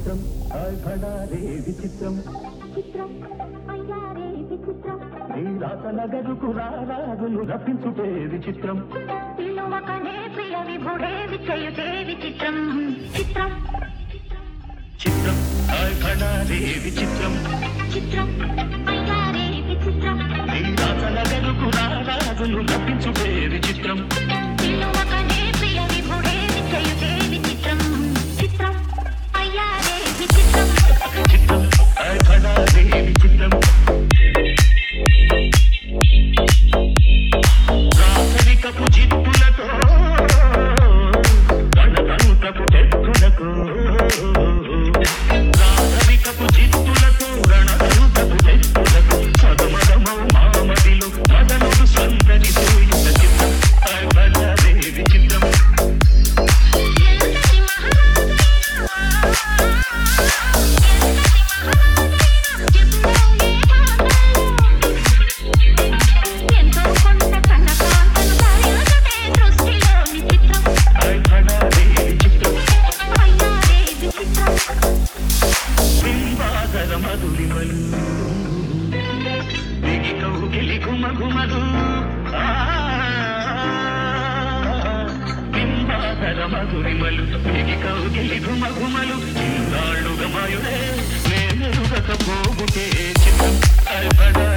విచిత్రం రే విచిత్రం చిత్రం అయ్యారే విచిత్రం నీ రాత నగరుకు రారాజును రప్పించుటే విచిత్రం పిలువకనే ప్రియ విభుడే విచయుతే విచిత్రం చిత్రం చిత్రం రే విచిత్రం చిత్రం అయ్యారే విచిత్రం నీ రాత నగరుకు రారాజును రప్పించుటే విచిత్రం పిలువకనే ప్రియ విభుడే విచయుతే విచిత్రం చిత్రం అయ్యారే విచిత్రం చిత్రం రే విచిత్రం రాసరికపు జిత్తులతో గణతంత్రపు తెక్కులకు రాసరికపు జిత్తులతో రణతంత్రపు తెక్కులకు సదమదమౌ మామదిలో మదనుడు సందడి సూయుత చిత్రం రే విచిత్రం ఎంతటి మహారాజైనా ఎంతటి మహారాజైనా ఎంతో కొంత కన్నకాంతను సాయుధమే దృష్టిలోని చిత్రం రే విచిత్రం అయ్యారే విచిత్రం బింబాదర మధురిమలు దిగి కౌగిలి గుమగుమలు ఆ, బింబాదర మధురిమలు దిగి కౌగిలి గుమగుమలు ఇన్నాళ్ళుగా మాయుడే నేనెరుగక పోగుటే చిత్రం అర్పణ